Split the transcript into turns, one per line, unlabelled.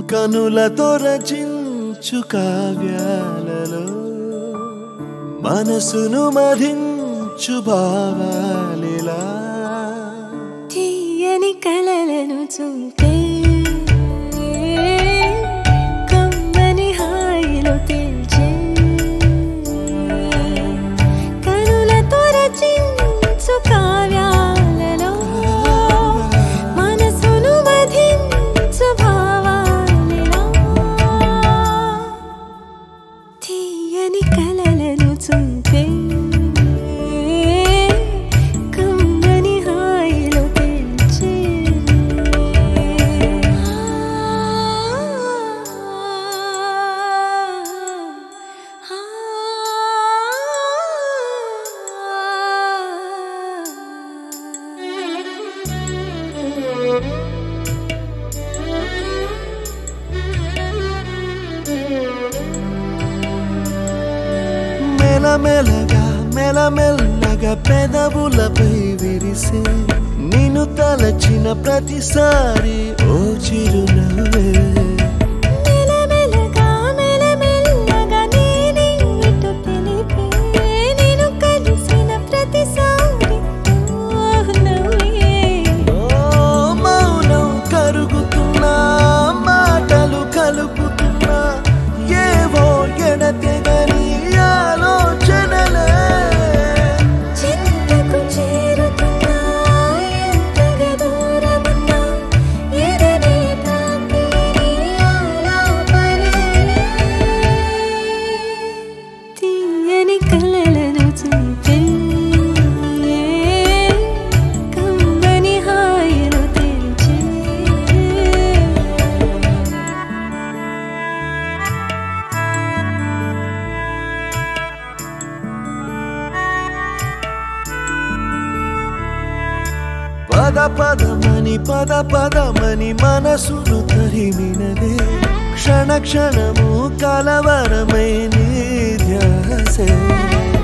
కనులతో రచించు కావ్యాలలో మనసును మధించు భావాలిలా
తీయని కలలను చూపే కమ్మని హాయిలో తేల్చే కనులతో రచించు కావ్యాలలో మనసును వధించు భావాలిలా తీయని కలలను చూపే కమ్మని హాయిలో పెంచే
మెలమెలగా మెలమెల్లగా పెదవులపై విరిసే నిన్ను తలచిన ప్రతిసారి ఓ చిరునవ్వే
మెలమెలగా మెలమెల్లగా నేనే ఇటు తెలిపే నేను కలిసిన ప్రతిసారి ఓ నవ్వే
ఓ మౌనం కరుగుతున్నా మాటలు కలుపుతున్నా ఏవో ఎడతెగని ఆలోచనలే
చింతకు చేరుతున్నా ఎంతగా దూరమున్నా ఎదనే తాకి నీ ఆలాపనే తీయని కలలను చూపే కమ్మని హాయిలో తెరిచే
పద పదమని పద పదమని మనసును తరిమినదే క్షణ క్షణము కలవరమై నీ ధ్యాసే